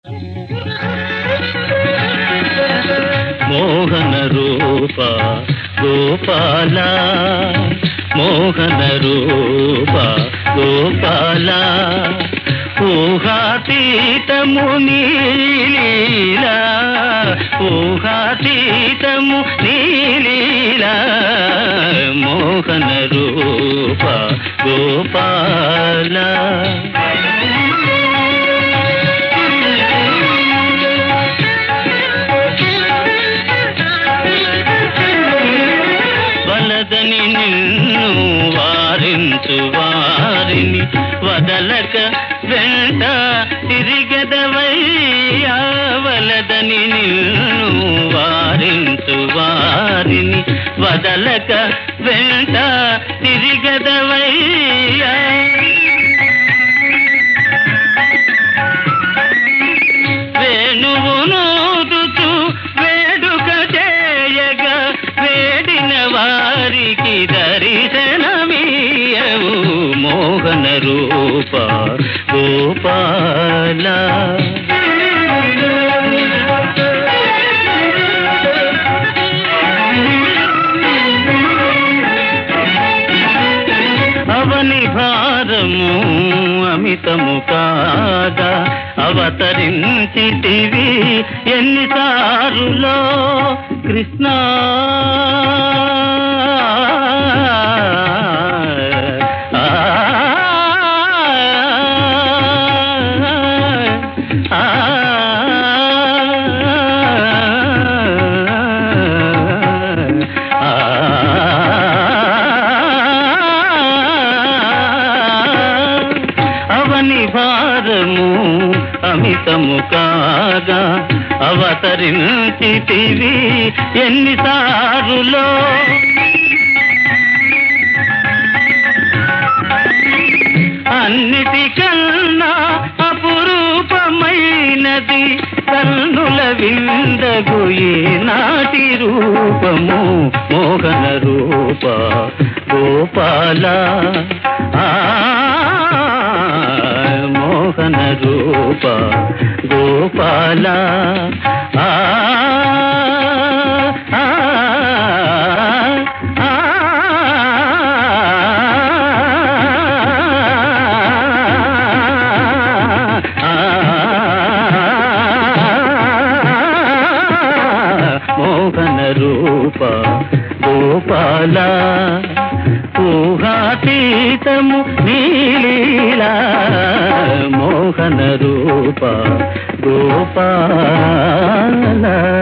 మోహన రూప గోపాల మోహన రూప గోపాల ఊహాతీతము నీలీలా ఊహాతీతము నీలీలా మోహన రూప గోపాల వలదని నిన్ను వారించు వారిని వదలక వెంట తిరిగదవయ్యా వలదని నిన్ను వారించు వారిని వదలక వెంట తిరిగదవయ్యా వేణువునూదుతూ వేడుక చేయగా వేడిన వారికి దర్శనమీయవు మోహన రూప గోపాల అవని భారము అమితము కాగా అవతరించితివి ఎన్నిసారులో కృష్ణ ఆ, ఆ, అవని భారము అమితము కాగా అవతరించితివి ఎన్నిసారులో అన్నిటికన్నా అపురూపమైనది కన్నుల విందగు నాటి రూపము మోహన రూప గోపాల ఆ మోహన రూప గోపాల ఆ ఆ, ఆ, మోహన రూప గోపాల ఊహాతీతము నీలీలా మోహన రూప గోపాల